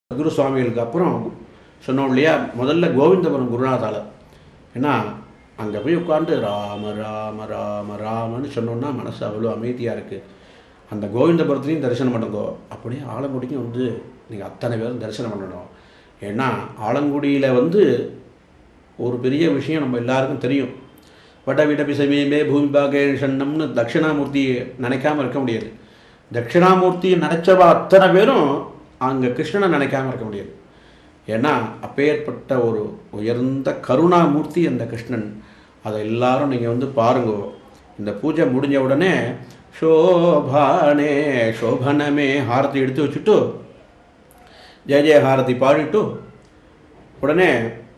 குரு சுவாமிகளுக்கு அப்புறம் சொன்னோம் இல்லையா முதல்ல கோவிந்தபுரம் குருநாதால ஏன்னா அங்கே போய் உட்காந்து ராம ராம ராம ராமன்னு சொன்னோன்னா மனசு அவ்வளோ அமைதியாக இருக்குது அந்த கோவிந்தபுரத்துலையும் தரிசனம் பண்ணுங்கோ அப்படியே ஆலங்குடிக்கும் வந்து நீங்கள் அத்தனை பேரும் தரிசனம் பண்ணணும் ஏன்னா ஆலங்குடியில் வந்து ஒரு பெரிய விஷயம் நம்ம எல்லாருக்கும் தெரியும் வட விடபி சமீபே பூமி பாகேஷன்னம்னு தட்சிணாமூர்த்தி நினைக்காம இருக்க முடியாது தட்சிணாமூர்த்தி நினைச்சவா அத்தனை பேரும் அங்கே கிருஷ்ணனை நினைக்காம இருக்க முடியாது ஏன்னா அப்பேற்பட்ட ஒரு உயர்ந்த கருணாமூர்த்தி அந்த கிருஷ்ணன் அதை எல்லாரும் நீங்கள் வந்து பாருங்க இந்த பூஜை முடிஞ்ச உடனே சோபானே சோபனமே ஹாரதி எடுத்து வச்சுட்டு ஜெய ஜெய ஹாரதி பாடிட்டு உடனே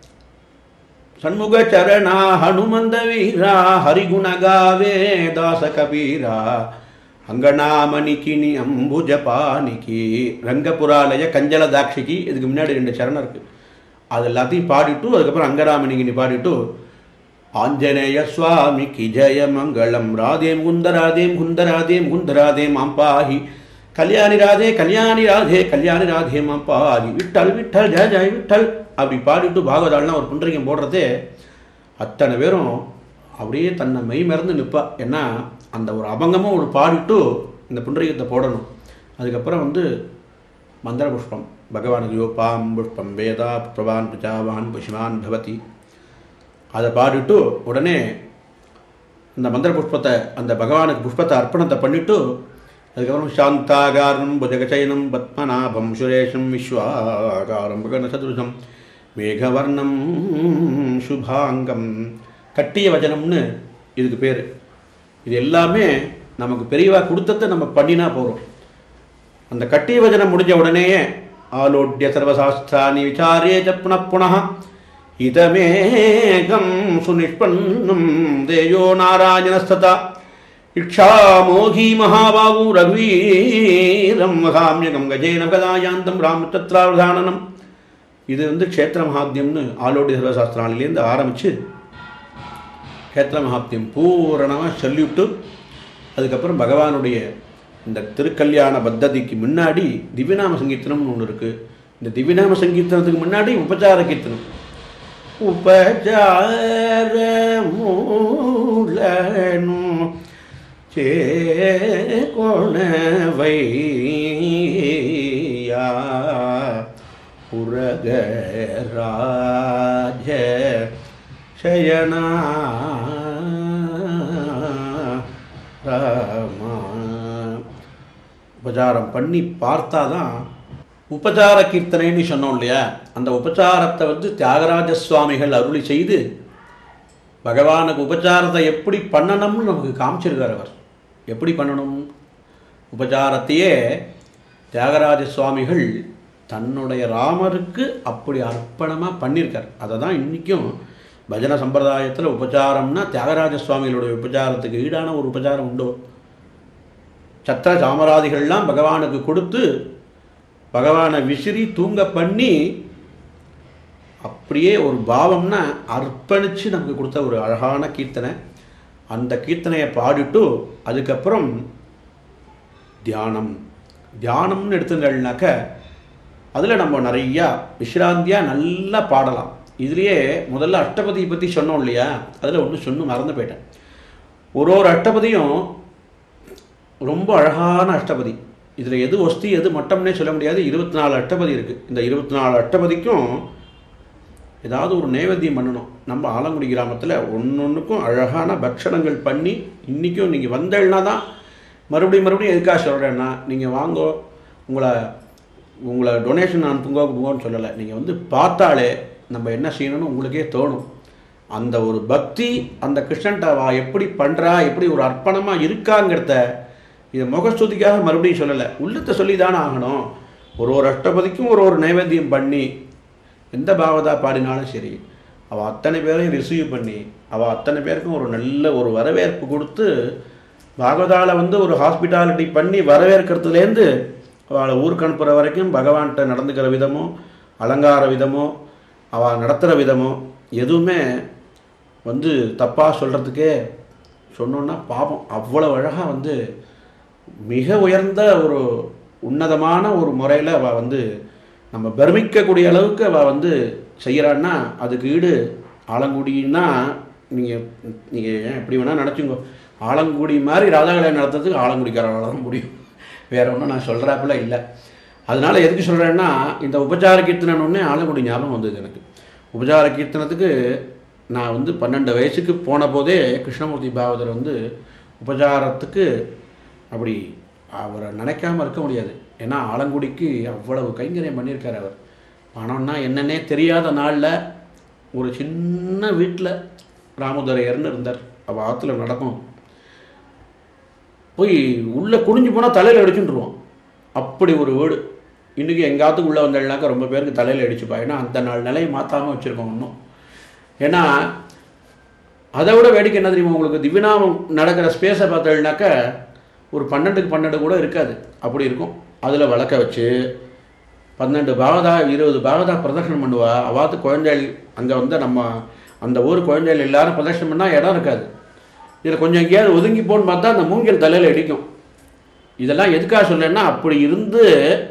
சண்முக சரணா ஹனுமந்த வீரா ஹரிகுணகாவே தாச கபீரா அங்கனாமணிக்கினி அம்புஜ பாணிக்கு ரங்கபுராலய கஞ்சல தாட்சிக்கு இதுக்கு முன்னாடி ரெண்டு சரணம் இருக்கு அது எல்லாத்தையும் பாடிட்டு அதுக்கப்புறம் அங்கராமணிகினி பாடிட்டு ஆஞ்சநேய சுவாமிக்கு ஜெய மங்களம் ராதே முகுந்த ராதே முகுந்த ராதே முகுந்த ராதே மாம்பாஹி கல்யாணி ராதே கல்யாணி ராதே கல்யாணி ராதே மாம்பாஹி விட்டல் விட்டல் ஜெய ஜெய விட்டல் அப்படி பாடிட்டு பாகவதாள்னா ஒரு புண்டரிகம் போடுறதே அத்தனை பேரும் அப்படியே தன்னை மெய் மறந்து நிற்பா ஏன்னா அந்த ஒரு அபங்கமும் ஒரு பாடிட்டு இந்த புண்டரீகத்தை போடணும் அதுக்கப்புறம் வந்து மந்திர புஷ்பம் பகவானுக்கு யோபாம் புஷ்பம் வேதா பிரபான் பிரஜாவான் புஷ்மான் பவதி அதை பாடிட்டு உடனே அந்த மந்திர புஷ்பத்தை அந்த பகவானுக்கு புஷ்பத்தை அர்ப்பணத்தை பண்ணிட்டு அதுக்கப்புறம் சாந்தாகாரம் புஜகச்சயனம் பத்மநாபம் சுரேஷம் விஸ்வாகாரம் பகன சதுருஷம் மேகவர்ணம் சுபாங்கம் கட்டிய வச்சனம்னு இதுக்கு பேர் இது எல்லாமே நமக்கு பெரியவா கொடுத்ததை நம்ம பண்ணினா போகிறோம் அந்த கட்டிய வச்சனம் முடிஞ்ச உடனேயே ஆலோட்ய சர்வசாஸ்திராணி விசாரே ச புனః புனः இதமேகம் சுனிஷ்பன்னம் தேயோ நாராயணஸ்ததா இக்ஷாமோகி மகாபாகு ரகுவீரம் மகாமியகம் கஜேன கதாயாந்தம் ராமச்சத்ராவதானனம் இது வந்து க்ஷேத்திர மகாத்யம்னு ஆலோடி சர்வசாஸ்திராலேருந்து ஆரம்பித்து க்ஷேத்திர மகாத்யம் பூரணமாக சொல்லிவிட்டு அதுக்கப்புறம் பகவானுடைய இந்த திருக்கல்யாண பத்ததிக்கு முன்னாடி திவ்யநாம சங்கீர்த்தனம்னு ஒன்று இருக்குது இந்த திவ்யநாம சங்கீர்த்தனத்துக்கு முன்னாடி உபச்சார கீர்த்தனம் உபச்சார மூலனு சேகொணவையா உரகராஜ சயனா ராமா உபச்சாரம் பண்ணி பார்த்தா தான் உபச்சார கீர்த்தனைன்னு சொன்னோம் இல்லையா அந்த உபச்சாரத்தை வந்து தியாகராஜ சுவாமிகள் அருளி செய்து பகவானுக்கு உபச்சாரத்தை எப்படி பண்ணணும்னு நமக்கு காமிச்சிருக்கார் அவர் எப்படி பண்ணணும் உபச்சாரத்தையே தியாகராஜ சுவாமிகள் தன்னுடைய ராமருக்கு அப்படி அர்ப்பணமாக பண்ணியிருக்கார் அதை தான் இன்றைக்கும் பஜன சம்பிரதாயத்தில் உபச்சாரம்னா தியாகராஜ சுவாமிகளுடைய உபச்சாரத்துக்கு ஈடான ஒரு உபச்சாரம் உண்டோ சத்திர சாமராதிகள்லாம் பகவானுக்கு கொடுத்து பகவானை விசிறி தூங்க பண்ணி அப்படியே ஒரு பாவம்னா அர்ப்பணித்து நமக்கு கொடுத்த ஒரு அழகான கீர்த்தனை அந்த கீர்த்தனையை பாடிட்டு அதுக்கப்புறம் தியானம் தியானம்னு எடுத்துங்கள்னாக்க அதில் நம்ம நிறையா விஸ்ராந்தியாக நல்லா பாடலாம் இதுலேயே முதல்ல அஷ்டபதியை பற்றி சொன்னோம் இல்லையா அதில் ஒன்று சொன்னு மறந்து போயிட்டேன் ஒரு ஒரு அஷ்டபதியும் ரொம்ப அழகான அஷ்டபதி இதில் எது ஒஸ்தி எது மட்டம்னே சொல்ல முடியாது இருபத்தி நாலு அஷ்டபதி இருக்குது இந்த இருபத்தி நாலு அஷ்டபதிக்கும் ஏதாவது ஒரு நைவேத்தியம் பண்ணணும் நம்ம ஆலங்குடி கிராமத்தில் ஒன்று ஒன்றுக்கும் அழகான பக்ஷணங்கள் பண்ணி இன்றைக்கும் நீங்கள் வந்தேன்னா தான் மறுபடியும் மறுபடியும் எதுக்காக சொல்கிறேன்னா நீங்கள் வாங்கோ உங்களை உங்களை டொனேஷன் அனுப்புங்க கொடுங்கன்னு சொல்லலை நீங்கள் வந்து பார்த்தாலே நம்ம என்ன செய்யணும்னு உங்களுக்கே தோணும் அந்த ஒரு பக்தி அந்த கிருஷ்ணன்ட்ட வா எப்படி பண்ணுறா எப்படி ஒரு அர்ப்பணமாக இருக்காங்கிறத இதை முகஸ்துதிக்காக மறுபடியும் சொல்லலை உள்ளத்தை சொல்லி தானே ஆகணும் ஒரு ஒரு அஷ்டபதிக்கும் ஒரு ஒரு நைவேத்தியம் பண்ணி எந்த பாவதா பாடினாலும் சரி அவள் அத்தனை பேரையும் ரிசீவ் பண்ணி அவள் அத்தனை பேருக்கும் ஒரு நல்ல ஒரு வரவேற்பு கொடுத்து பாகவதாவில் வந்து ஒரு ஹாஸ்பிட்டாலிட்டி பண்ணி வரவேற்கிறதுலேருந்து அவளை ஊருக்கு அனுப்புகிற வரைக்கும் பகவான்கிட்ட நடந்துக்கிற விதமோ அலங்கார விதமோ அவள் நடத்துகிற விதமோ எதுவுமே வந்து தப்பாக சொல்கிறதுக்கே சொன்னோன்னா பாவம் அவ்வளோ அழகாக வந்து மிக உயர்ந்த ஒரு உன்னதமான ஒரு முறையில் அவள் வந்து நம்ம பிரமிக்கக்கூடிய அளவுக்கு அவள் வந்து செய்கிறான்னா அதுக்கு ஈடு ஆலங்குடின்னா நீங்கள் நீங்கள் ஏன் எப்படி வேணால் நினச்சிங்கோ ஆலங்குடி மாதிரி ராதாகலை நடத்துறதுக்கு ஆலங்குடிக்காரால் தான் முடியும் வேற ஒன்றும் நான் சொல்கிறாப்புல இல்லை அதனால எதுக்கு சொல்கிறேன்னா இந்த உபச்சார கீர்த்தனன் ஒன்றே ஆலங்குடி ஞாபகம் வந்தது எனக்கு உபச்சார கீர்த்தனத்துக்கு நான் வந்து பன்னெண்டு வயசுக்கு போன போதே கிருஷ்ணமூர்த்தி பாகவதர் வந்து உபச்சாரத்துக்கு அப்படி அவரை நினைக்காம இருக்க முடியாது ஏன்னா ஆலங்குடிக்கு அவ்வளவு கைங்கரியம் பண்ணியிருக்கார் அவர் பணம்னா என்னன்னே தெரியாத நாளில் ஒரு சின்ன வீட்டில் ராமதுரையர்னு இருந்தார் அவள் ஆற்றுல நடக்கும் போய் உள்ளே குனிஞ்சு போனால் தலையில் அடிச்சுட்டுருவோம் அப்படி ஒரு வீடு இன்றைக்கி எங்காத்துக்கு உள்ளே வந்தேன்னாக்கா ரொம்ப பேருக்கு தலையில் அடிச்சுப்பா ஏன்னா அந்த நாள் நிலையை மாற்றாமல் வச்சுருக்கோம் இன்னும் ஏன்னா அதை விட வேடிக்கை என்ன தெரியுமா உங்களுக்கு திவ்யநாமம் நடக்கிற ஸ்பேஸை பார்த்தேன்னாக்க ஒரு பன்னெண்டுக்கு பன்னெண்டு கூட இருக்காது அப்படி இருக்கும் அதில் விளக்க வச்சு பன்னெண்டு பாகதா இருபது பாகதா பிரதர்ஷனம் பண்ணுவா அவாத்து குழந்தைகள் அங்கே வந்து நம்ம அந்த ஊர் குழந்தைகள் எல்லாரும் பிரதர்ஷனம் பண்ணால் இடம் இருக்காது இதில் கொஞ்சம் எங்கேயாவது ஒதுங்கி போன்னு பார்த்தா அந்த மூங்கில் தலையில் அடிக்கும் இதெல்லாம் எதுக்காக சொல்லேன்னா அப்படி இருந்து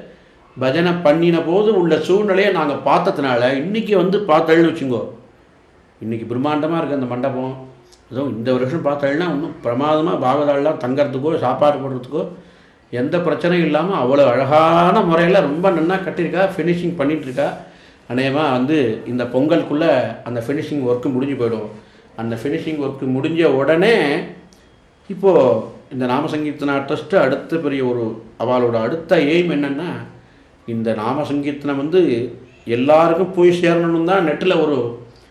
பஜனை பண்ணின போது உள்ள சூழ்நிலையை நாங்கள் பார்த்ததுனால இன்றைக்கி வந்து பார்த்தேன்னு வச்சுங்கோ இன்றைக்கி பிரம்மாண்டமாக இருக்குது அந்த மண்டபம் அதுவும் இந்த வருஷம் பார்த்தேன்னா இன்னும் பிரமாதமாக பாகதாள்லாம் தங்கறதுக்கோ சாப்பாடு போடுறதுக்கோ எந்த பிரச்சனையும் இல்லாமல் அவ்வளோ அழகான முறையில் ரொம்ப நன்னா கட்டியிருக்கா ஃபினிஷிங் பண்ணிகிட்ருக்கா அநேகமாக வந்து இந்த பொங்கலுக்குள்ளே அந்த ஃபினிஷிங் ஒர்க்கு முடிஞ்சு போயிடும் அந்த ஃபினிஷிங் ஒர்க்கு முடிஞ்ச உடனே இப்போது இந்த நாமசங்கீர்த்தனா ட்ரஸ்ட்டு அடுத்த பெரிய ஒரு அவளோட அடுத்த எய்ம் என்னென்னா இந்த நாமசங்கீர்த்தனம் வந்து எல்லாருக்கும் போய் சேரணும்னு தான் நெட்டில் ஒரு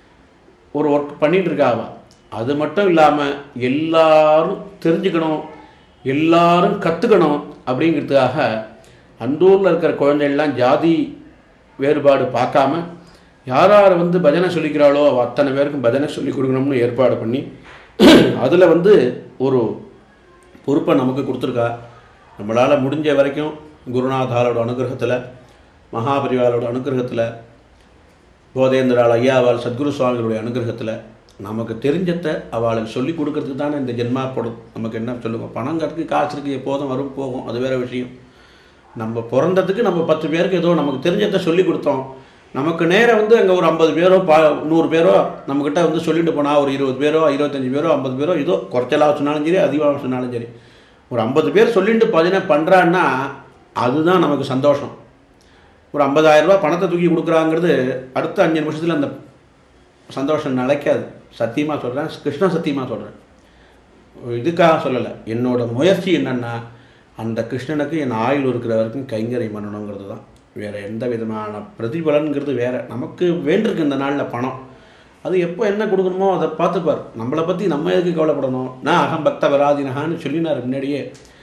ஒரு ஒர்க் பண்ணிட்டு இருக்கா அவ அது மட்டும் இல்லாமல் எல்லாரும் தெரிஞ்சுக்கணும் எல்லாரும் கற்றுக்கணும் அப்படிங்கிறதுக்காக அந்த ஊரில் இருக்கிற குழந்தைகள்லாம் ஜாதி வேறுபாடு பார்க்காம யார் யார் வந்து பஜனை சொல்லிக்கிறாளோ அவ அத்தனை பேருக்கும் பஜனை சொல்லி கொடுக்கணும்னு ஏற்பாடு பண்ணி அதில் வந்து ஒரு பொறுப்பை நமக்கு கொடுத்துருக்கா நம்மளால் முடிஞ்ச வரைக்கும் குருநாதாரோட அனுகிரகத்தில் மகாபரிவாரோட அனுகிரகத்தில் போதேந்திரால் ஐயாவால் சத்குரு சுவாமிகளுடைய அனுகிரகத்தில் நமக்கு தெரிஞ்சத்தை அவளுக்கு சொல்லி கொடுக்கறதுக்கு தானே இந்த ஜென்மா படும் நமக்கு என்ன சொல்லுவோம் பணம் கட்டுக்கு காசு இருக்குது எப்போதும் வரும் போகும் அது வேற விஷயம் நம்ம பிறந்ததுக்கு நம்ம பத்து பேருக்கு ஏதோ நமக்கு தெரிஞ்சதை சொல்லி கொடுத்தோம் நமக்கு நேரம் வந்து அங்கே ஒரு ஐம்பது பேரோ பா நூறு பேரோ நம்மக்கிட்ட வந்து சொல்லிட்டு போனால் ஒரு இருபது பேரோ இருபத்தஞ்சி பேரோ ஐம்பது பேரோ ஏதோ குறைச்சலாக சொன்னாலும் சரி அதிகமாக சொன்னாலும் சரி ஒரு ஐம்பது பேர் சொல்லிட்டு பதினே பண்ணுறான்னா அதுதான் நமக்கு சந்தோஷம் ஒரு 50000 ரூபாய் பணத்தை தூக்கி கொடுக்குறாங்கிறது அடுத்த அஞ்சு நிமிஷத்தில் அந்த சந்தோஷம் நிலைக்காது சத்தியமாக சொல்கிறேன் கிருஷ்ண சத்தியமாக சொல்கிறேன் இதுக்காக சொல்லலை என்னோட முயற்சி என்னென்னா அந்த கிருஷ்ணனுக்கு என் ஆயுள் இருக்கிற வரைக்கும் கைங்கரியம் பண்ணணுங்கிறது தான் வேறு எந்த விதமான பிரதிபலன்கிறது வேறு நமக்கு வேண்டியிருக்கு இந்த நாளில் பணம் அது எப்போ என்ன கொடுக்கணுமோ அதை பார்த்துப்பார் நம்மளை பற்றி நம்ம எதுக்கு கவலைப்படணும் நான் அகம் பக்த வராதினகான்னு சொல்லினார் முன்னாடியே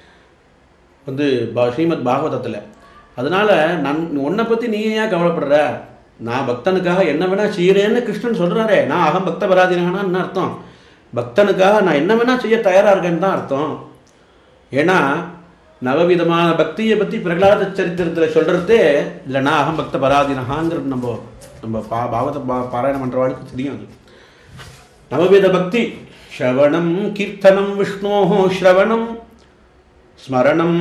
வந்து பா ஸ்ரீமத் பாகவதத்தில் அதனால் நான் உன்னை பற்றி நீ ஏன் கவலைப்படுற நான் பக்தனுக்காக என்ன வேணா செய்கிறேன்னு கிருஷ்ணன் சொல்கிறாரே நான் அகம் பக்த வராதினகானா என்ன அர்த்தம் பக்தனுக்காக நான் என்ன வேணா செய்ய தயாராக இருக்கேன்னு தான் அர்த்தம் ஏன்னா நவவிதமான பக்தியை பற்றி பிரகலாத சரித்திரத்தில் சொல்கிறதே இதில் நான் அகம் பக்த பராதினகாங்கிறது நம்ம நம்ம பா பாவத்தை பா பாராயணம் பண்ணுறவாளுக்கு தெரியும் அது நவவித பக்தி ஸ்ரவணம் கீர்த்தனம் விஷ்ணோஹோ ஸ்ரவணம் ஸ்மரணம்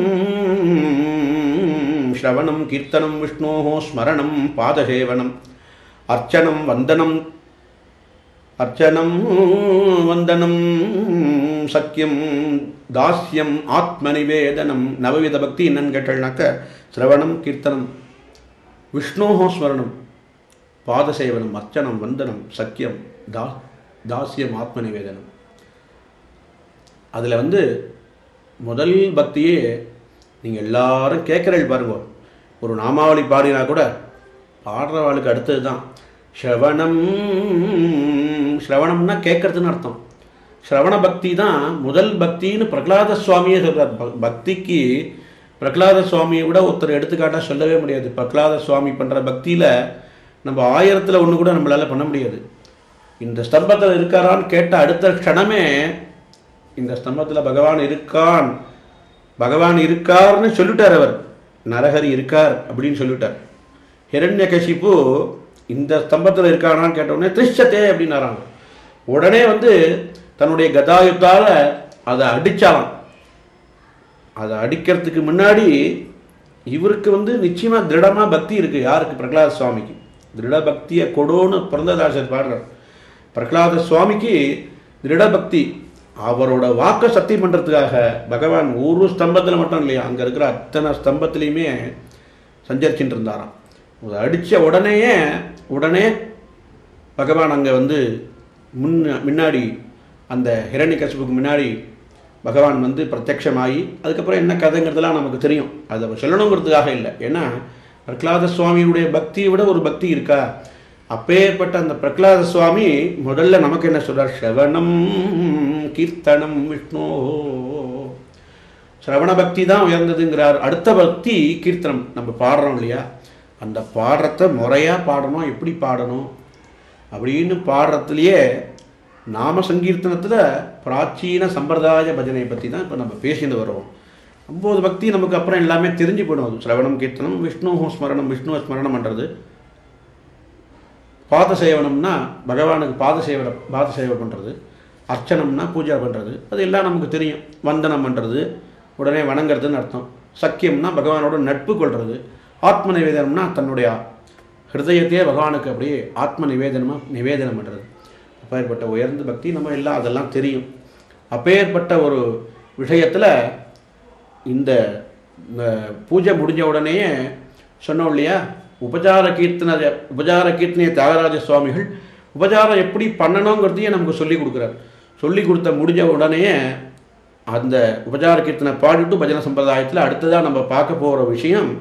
ஸ்ரவணம் கீர்த்தனம் விஷ்ணோஹோ ஸ்மரணம் பாதசேவனம் அர்ச்சனம் வந்தனம் அர்ச்சனம் வந்தனம் சக்கியம் தாஸ்யம் ஆத்மநிவேதனம் நவவித பக்தி என்னன்னு கேட்டல்னாக்க சிரவணம் கீர்த்தனம் விஷ்ணோஹோ ஸ்மரணம் பாதசேவனம் அர்ச்சனம் வந்தனம் சக்கியம் தா தாஸ்யம் ஆத்மநிவேதனம் அதில் வந்து முதல் பக்தியே நீங்கள் எல்லாரும் கேட்குறீள் பாருங்க ஒரு நாமாவளி பாடினா கூட பாடுறவாளுக்கு அடுத்தது தான் ஸ்ரவணம் ஸ்ரவணம்னா கேட்கறதுன்னு அர்த்தம் ஸ்ரவண பக்தி தான் முதல் பக்தின்னு பிரகலாத சுவாமியே சொல்கிறார் ப- பக்திக்கு பிரகலாத சுவாமியை விட ஒருத்தர் எடுத்துக்காட்டாக சொல்லவே முடியாது பிரகலாத சுவாமி பண்ணுற பக்தியில் நம்ம ஆயிரத்தில் ஒன்று கூட நம்மளால் பண்ண முடியாது இந்த ஸ்தம்பத்தில் இருக்காரான்னு கேட்ட அடுத்த க்ஷணமே இந்த ஸ்தம்பத்தில் பகவான் இருக்கான் பகவான் இருக்கார்னு சொல்லிட்டார் அவர் நரஹரி இருக்கார் அப்படின்னு சொல்லிட்டார் ஹிரண்யகசிப்பு இந்த ஸ்தம்பத்தில் இருக்கானான்னு கேட்டவுடனே திருஷ்டத்தே அப்படின்னாராங்க உடனே வந்து தன்னுடைய கதாயுத்தால் அதை அடிச்சாலாம் அதை அடிக்கிறதுக்கு முன்னாடி இவருக்கு வந்து நிச்சயமாக திருடமாக பக்தி இருக்குது யாருக்கு பிரகலாத சுவாமிக்கு திருட பக்தியை கொடுன்னு பிறந்ததாசர் பாடுறார் பிரகலாத சுவாமிக்கு திருட பக்தி அவரோட வாக்கை சத்தியம் பண்ணுறதுக்காக பகவான் ஒரு ஸ்தம்பத்தில் மட்டும் இல்லையா அங்கே இருக்கிற அத்தனை ஸ்தம்பத்துலேயுமே சஞ்சரிச்சுட்டு இருந்தாராம் அதை அடித்த உடனேயே உடனே பகவான் அங்கே வந்து முன் முன்னாடி அந்த ஹிரண்யகசிப்புக்கு முன்னாடி பகவான் வந்து பிரத்யக்ஷமாகி அதுக்கப்புறம் என்ன கதைங்கிறதுலாம் நமக்கு தெரியும் அதை சொல்லணுங்கிறதுக்காக இல்லை ஏன்னா பிரகலாத சுவாமியுடைய பக்தியை விட ஒரு பக்தி இருக்கா அப்பேற்பட்ட அந்த பிரகலாத சுவாமி முதல்ல நமக்கு என்ன சொல்றார் ஸ்ரவணம் கீர்த்தனம் விஷ்ணு சிரவண பக்தி தான் உயர்ந்ததுங்கிறார் அடுத்த பக்தி கீர்த்தனம் நம்ம பாடுறோம் இல்லையா அந்த பாடுறத முறையாக பாடணும் எப்படி பாடணும் அப்படின்னு பாடுறதுலையே நாம சங்கீர்த்தனத்தில் பிராச்சீன சம்பிரதாய பஜனை பற்றி தான் இப்போ நம்ம பேசிட்டு வரோம் ஒம்பது பக்தி நமக்கு அப்புறம் எல்லாமே தெரிஞ்சு போயிடும் அது சிரவணம் கீர்த்தனம் விஷ்ணு ஸ்மரணம் விஷ்ணுவை ஸ்மரணம் பண்ணுறது பாத சேவனம்னா பகவானுக்கு பாத சேவனை பாத சேவை பண்ணுறது அர்ச்சனம்னா பூஜை பண்ணுறது அது எல்லாம் நமக்கு தெரியும் வந்தனம் பண்ணுறது உடனே வணங்குறதுன்னு அர்த்தம் சக்கியம்னா பகவானோட நட்பு கொள்வது ஆத்ம நிவேதனம்னா தன்னுடைய ஹிருதயத்தையே பகவானுக்கு அப்படியே ஆத்ம நிவேதனமாக நிவேதனம் பண்ணுறது அப்பேற்பட்ட உயர்ந்த பக்தி நம்ம எல்லாம் அதெல்லாம் தெரியும் அப்பேற்பட்ட ஒரு விஷயத்தில் இந்த இந்த பூஜை முடிஞ்ச உடனேயே சொன்னோம் இல்லையா உபச்சார கீர்த்தன உபச்சார கீர்த்தனைய தியாகராஜ சுவாமிகள் உபச்சாரம் எப்படி பண்ணணுங்கிறதையே நமக்கு சொல்லி கொடுக்குறார் சொல்லி கொடுத்த முடிஞ்ச உடனேயே அந்த உபச்சார கீர்த்தனை பாடிட்டு பஜனை சம்பிரதாயத்தில் அடுத்ததாக நம்ம பார்க்க போகிற விஷயம்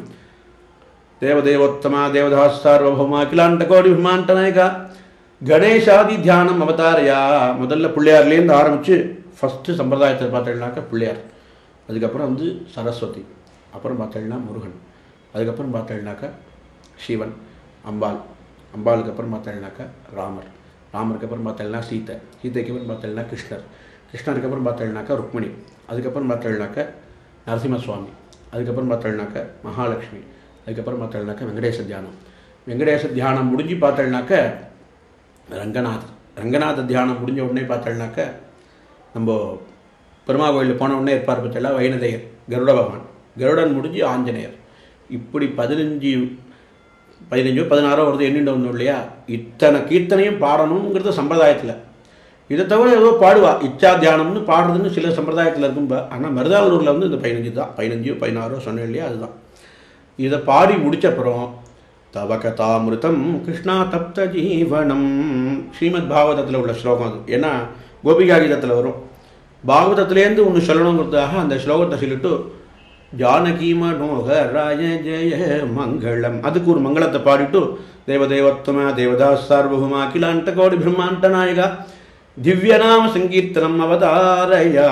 தேவதேவோத்தமா தேவதாஸ் சார்வபௌமா அகிலாண்ட கோடி பிரம்மாண்ட நாயகா கணேசாதி தியானம் அவதாரையா முதல்ல பிள்ளையார்லேருந்து ஆரம்பித்து ஃபஸ்ட்டு சம்பிரதாயத்தை பார்த்தீங்கன்னாக்கா பிள்ளையார் அதுக்கப்புறம் வந்து சரஸ்வதி அப்புறம் பார்த்தீங்கன்னா முருகன் அதுக்கப்புறம் பார்த்தீங்கன்னாக்கா சிவன் அம்பாள் அம்பாளுக்கு அப்புறம் பார்த்தீங்கன்னாக்கா ராமர் ராமருக்கு அப்புறம் பார்த்தீங்கன்னா சீதை சீதைக்கு அப்புறம் பார்த்தீங்கன்னா கிருஷ்ணர் கிருஷ்ணருக்கு அப்புறம் பார்த்தீங்கன்னாக்கா ருக்மிணி அதுக்கப்புறம் பார்த்தீங்கன்னாக்கா நரசிம்ம சுவாமி அதுக்கப்புறம் பார்த்தீங்கன்னாக்கா மகாலட்சுமி அதுக்கப்புறம் பார்த்தீங்கன்னாக்கா வெங்கடேச தியானம் வெங்கடேச தியானம் முடிஞ்சு பார்த்தீங்கன்னாக்க ரங்கநாதர் ரங்கநாத தியானம் முடிஞ்ச உடனே பார்த்தீங்கன்னாக்க நம்ம பெருமா கோயிலில் போன உடனே இருப்பார் பற்றியெல்லாம் வைணதையர் கருட பகவான் கருடன் முடிஞ்சு ஆஞ்சநேயர் இப்படி பதினஞ்சு பதினஞ்சோ பதினாறோ வருது எண்ணிட்டு வந்தோம் இல்லையா இத்தனை கீர்த்தனையும் பாடணுங்கிறது சம்பிரதாயத்தில் இதை தவிர ஏதோ பாடுவா இச்சா தியானம்னு பாடுறதுன்னு சில சம்பிரதாயத்தில் இருக்கும் ஆனால் மருதாவூரில் வந்து இந்த பதினஞ்சு தான் பதினஞ்சோ பதினாறோ சொன்னேன் இல்லையா அதுதான் இதை பாடி முடிச்சப்புறம் தவ கதாமிருதம் கிருஷ்ணா தப்த ஜீவனம் ஸ்ரீமத் பாகவதத்தில் உள்ள ஸ்லோகம் அது ஏன்னா கோபிகா கீதத்தில் வரும் பாகவதத்துலேருந்து ஒன்று சொல்லணுங்கிறதுக்காக அந்த ஸ்லோகத்தை சொல்லிட்டு ஜானகி மனோகராய ஜெய மங்களம் அதுக்கு ஒரு மங்களத்தை பாடிட்டு தேவதேவத்வமா தேவதாஸ் சார்வபுமா அகிலாண்ட கோடி பிரம்மாண்ட நாயகா திவ்யநாம சங்கீர்த்தனம் அவதாரையா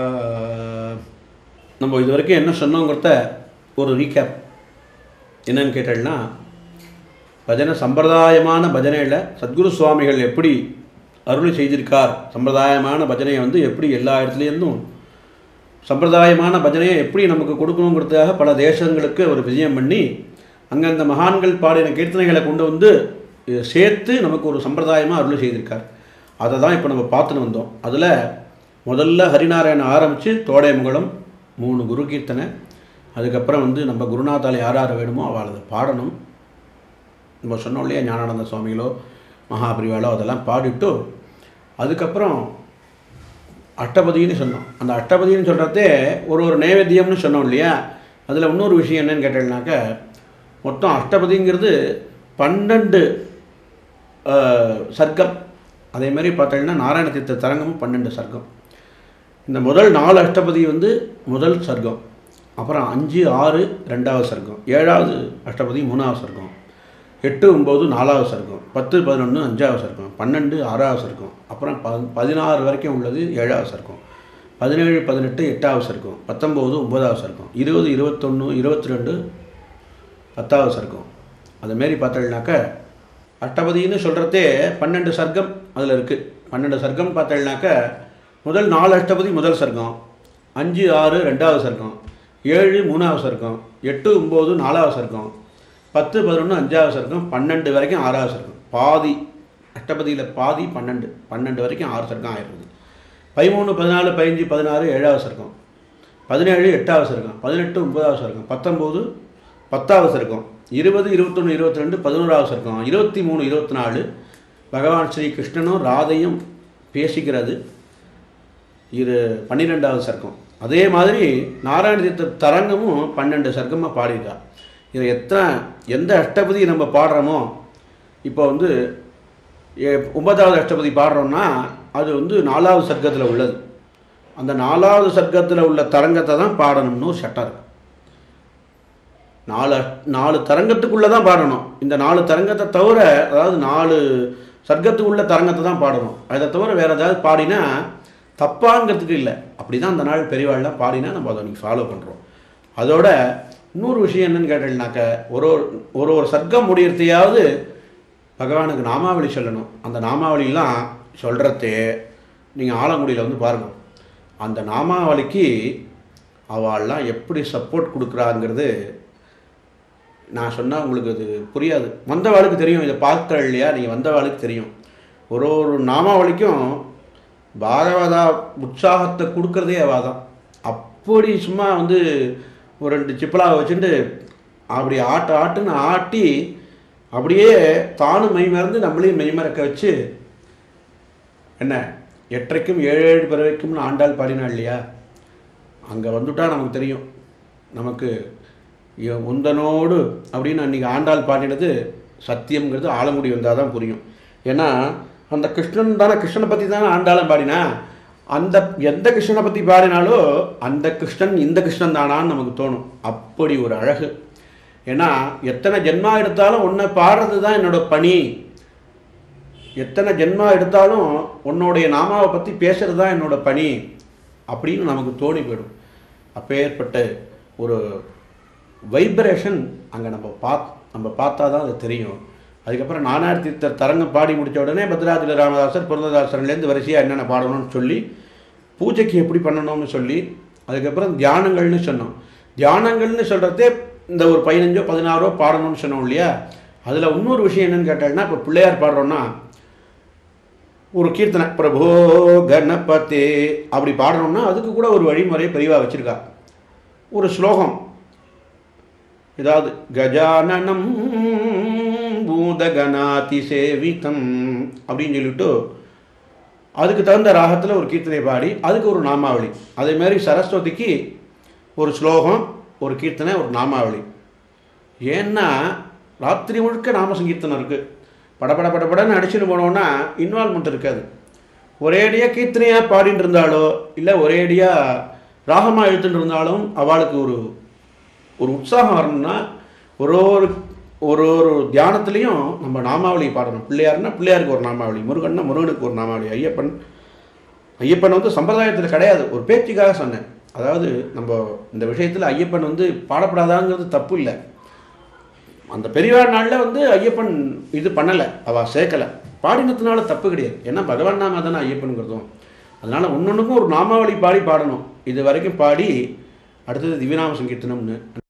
நம்ம இது வரைக்கும் என்ன சொன்னோங்கிறத ஒரு ரீகேப் என்னன்னு கேட்டேன்னா பஜனை சம்பிரதாயமான பஜனையில் சத்குரு சுவாமிகள் எப்படி அருளை செய்திருக்கார் சம்பிரதாயமான பஜனையை வந்து எப்படி எல்லா இடத்துலேருந்தும் சம்பிரதாயமான பஜனையை எப்படி நமக்கு கொடுக்கணுங்கிறதுக்காக பல தேசங்களுக்கு ஒரு விஜயம் பண்ணி அங்கே அந்த மகான்கள் பாடின கீர்த்தனைகளை கொண்டு வந்து இதை சேர்த்து நமக்கு ஒரு சம்பிரதாயமாக அருள் செய்திருக்கார் அதை தான் இப்போ நம்ம பார்த்துன்னு வந்தோம் அதில் முதல்ல ஹரிநாராயணன் ஆரம்பித்து தோடையமங்கலம் மூணு குரு கீர்த்தனை அதுக்கப்புறம் வந்து நம்ம குருநாத்தால் யார் யார் வேணுமோ அவள் அதை பாடணும் நம்ம சொன்னோம் இல்லையா ஞானானந்த சுவாமிகளோ மகாபிரிவாலோ அதெல்லாம் பாடிட்டு அதுக்கப்புறம் அஷ்டபதின்னு சொன்னோம் அந்த அஷ்டபதின்னு சொல்கிறதே ஒரு ஒரு நைவேத்தியம்னு சொன்னோம் இல்லையா அதில் இன்னொரு விஷயம் என்னன்னு கேட்டீங்கன்னாக்க மொத்தம் அஷ்டபதிங்கிறது பன்னெண்டு ஆஹ், சர்க்கம் அதே மாதிரி பார்த்தீங்கன்னா நாராயண தீர்த்த தரங்கமும் பன்னெண்டு சர்க்கம் இந்த முதல் நாலு அஷ்டபதி வந்து முதல் சர்க்கம் அப்புறம் அஞ்சு ஆறு ரெண்டாவது சர்க்கம் ஏழாவது அஷ்டபதி மூணாவது சர்க்கம் எட்டு ஒம்பது நாலாவது சர்க்கம் பத்து பதினொன்று அஞ்சாவது சர்க்கம் பன்னெண்டு ஆறாவது சர்க்கம் அப்புறம் ப பதினாறு வரைக்கும் உள்ளது ஏழாவது சர்க்கம் பதினேழு பதினெட்டு எட்டாவது சர்க்கம் பத்தொம்போது ஒம்பதாவது சர்க்கம் இருபது இருபத்தொன்று இருபத்தி ரெண்டு பத்தாவது சர்க்கம் அதுமாரி பார்த்தீங்கன்னாக்க அஷ்டபதின்னு சொல்கிறதே பன்னெண்டு சர்க்கம் அதில் இருக்குது பன்னெண்டு சர்க்கம் பார்த்தீங்கன்னாக்க முதல் நாலு அஷ்டபதி முதல் சர்க்கம் அஞ்சு ஆறு ரெண்டாவது சர்க்கம் ஏழு மூணாவது சர்க்கம் எட்டு ஒம்பது நாலாவது சர்க்கம் பத்து பதினொன்று அஞ்சாவது சர்க்கம் பன்னெண்டு வரைக்கும் ஆறாவது சர்க்கம் பாதி அஷ்டபதியில் பாதி பன்னெண்டு பன்னெண்டு வரைக்கும் ஆறு சர்க்கம் ஆயிடுது பதிமூணு பதினாலு பதினஞ்சு பதினாறு ஏழாவது சர்க்கம் பதினேழு எட்டாவது சர்க்கம் பதினெட்டு ஒன்பதாவது சர்க்கம் பத்தொம்போது பத்தாவது சர்க்கம் இருபது இருபத்தொன்று இருபத்தி ரெண்டு பதினோராவது சர்க்கம் இருபத்தி மூணு இருபத்தி நாலு பகவான் ஸ்ரீ கிருஷ்ணனும் ராதையும் பேசிக்கிறது இது பன்னிரெண்டாவது சர்க்கம் அதே மாதிரி நாராயண தீர்த்த தரங்கமும் பன்னெண்டு சர்க்கமாக பாடியிருக்கா இதை எத்தனை எந்த அஷ்டபதி நம்ம பாடுறோமோ இப்போ வந்து எ- ஒன்பதாவது அஷ்டபதி பாடுறோம்னா அது வந்து நாலாவது சர்க்கத்தில் உள்ளது அந்த நாலாவது சர்க்கத்தில் உள்ள தரங்கத்தை தான் பாடணும்னு ஒரு சட்டம் இருக்கு நாலு அஷ்- நாலு தரங்கத்துக்குள்ளே தான் பாடணும் இந்த நாலு தரங்கத்தை தவிர அதாவது நாலு சர்க்கத்துக்கு உள்ள தரங்கத்தை தான் பாடணும் அதை தவிர வேறு ஏதாவது பாடினா தப்பாங்கிறதுக்கு இல்லை அப்படி தான் அந்த நாள் பெரியவாள்லாம் பாடினா நம்ம அதை அன்றைக்கி ஃபாலோ பண்ணுறோம் அதோட இன்னொரு விஷயம் என்னன்னு கேட்டீங்கன்னாக்க ஒரு ஒரு ஒரு ஒரு சர்க்கம் முடியறதையாவது பகவானுக்கு நாமாவளி சொல்லணும் அந்த நாமாவளிலாம் சொல்கிறதே நீங்கள் ஆலங்குடியில் வந்து பாருங்கள் அந்த நாமாவளிக்கு அவள்லாம் எப்படி சப்போர்ட் கொடுக்குறாங்கிறது நான் சொன்னால் உங்களுக்கு அது புரியாது வந்தவாளுக்கு தெரியும் இதை பார்க்கற இல்லையா நீங்கள் வந்தவாளுக்கு தெரியும் ஒரு ஒரு நாமாவளிக்கும் பாகவதா உற்சாகத்தை கொடுக்கறதே அவள் தான் அப்படி சும்மா வந்து ஒரு ரெண்டு சிப்பலாவை வச்சுட்டு அப்படி ஆட்டு ஆட்டுன்னு ஆட்டி அப்படியே தானும் மெய் மறந்து நம்மளையும் மெய் மறக்க வச்சு என்ன எட்டரைக்கும் ஏழு ஏழு பிறவைக்கும்னு ஆண்டாள் பாடினா இல்லையா அங்கே வந்துட்டா நமக்கு தெரியும் நமக்கு இவ முந்தனோடு அப்படின்னு அன்றைக்கி ஆண்டாள் பாடினது சத்தியம்ங்கிறது ஆலங்குடி வந்தால் தான் புரியும் ஏன்னா அந்த கிருஷ்ணன் தானே கிருஷ்ணனை பற்றி தானே ஆண்டாளம் பாடினா அந்த எந்த கிருஷ்ணனை பற்றி பாடினாலோ அந்த கிருஷ்ணன் இந்த கிருஷ்ணன் தானான்னு நமக்கு தோணும் அப்படி ஒரு அழகு ஏன்னா எத்தனை ஜென்மா எடுத்தாலும் உன்னை பாடுறது தான் என்னோட பணி எத்தனை ஜென்மா எடுத்தாலும் உன்னுடைய நாமாவை பற்றி பேசுறது தான் என்னோட பணி அப்படின்னு நமக்கு தோணி போயிடும் அப்பேற்பட்ட ஒரு வைப்ரேஷன் அங்கே நம்ம பாத் நம்ம பார்த்தா தான் அது தெரியும் அதுக்கப்புறம் நானார் தீர்த்தர் தரங்கம் பாடி முடித்த உடனே பத்ராஜில ராமதாசர் புரந்ததாசர்லேருந்து வரிசையாக என்னென்ன பாடணும்னு சொல்லி பூஜைக்கு எப்படி பண்ணணும்னு சொல்லி அதுக்கப்புறம் தியானங்கள்னு சொன்னோம் தியானங்கள்னு சொல்கிறதே இந்த ஒரு பதினஞ்சோ பதினாறோ பாடணும்னு சொன்னோம் இல்லையா அதில் இன்னொரு விஷயம் என்னன்னு கேட்டாங்கன்னா இப்போ பிள்ளையார் பாடுறோன்னா ஒரு கீர்த்தனை பிரபோ கணபதே அப்படி பாடணும்னா அதுக்கு கூட ஒரு வழிமுறை பெரியவா வச்சிருக்கா ஒரு ஸ்லோகம் ஏதாவது கஜானனம் பூதகணாதி சேவிதம் அப்படின்னு சொல்லிட்டு அதுக்கு தகுந்த ராகத்தில் ஒரு கீர்த்தனை பாடி அதுக்கு ஒரு நாமாவளி அதே மாதிரி சரஸ்வதிக்கு ஒரு ஸ்லோகம் ஒரு கீர்த்தனை ஒரு நாமாவளி ஏன்னா ராத்திரி முழுக்க நாம சங்கீர்த்தனம் இருக்குது படபட படபடன்னு அடிச்சுட்டு போனோன்னா இன்வால்மெண்ட் இருக்காது ஒரேடியாக கீர்த்தனையாக பாடிட்டு இருந்தாலோ இல்லை ஒரேடியாக ராகமாக எழுத்துட்டு இருந்தாலும் அவளுக்கு ஒரு ஒரு உற்சாகம் வரணும்னா ஒரு ஒரு ஒரு ஒரு தியானத்துலேயும் நம்ம நாமாவளி பாடணும் பிள்ளையார்னா பிள்ளையாருக்கு ஒரு நாமாவளி முருகன்னா முருகனுக்கு ஒரு நாமாவளி ஐயப்பன் ஐயப்பன் வந்து சம்பிரதாயத்தில் கிடையாது ஒரு பேச்சுக்காக சொன்னேன் அதாவது நம்ம இந்த விஷயத்தில் ஐயப்பன் வந்து பாடப்படாதாங்கிறது தப்பு இல்லை அந்த பெரியவாழ் நாளில் வந்து ஐயப்பன் இது பண்ணலை அவள் சேர்க்கலை பாடினதுனால தப்பு கிடையாது ஏன்னா பகவான் நாம தானே ஐயப்பனுங்கிறதும் அதனால் ஒன்னொன்றுக்கும் ஒரு நாமாவளி பாடி பாடணும் இது வரைக்கும் பாடி அடுத்தது திவ்யநாம சங்கீர்த்தனம்னு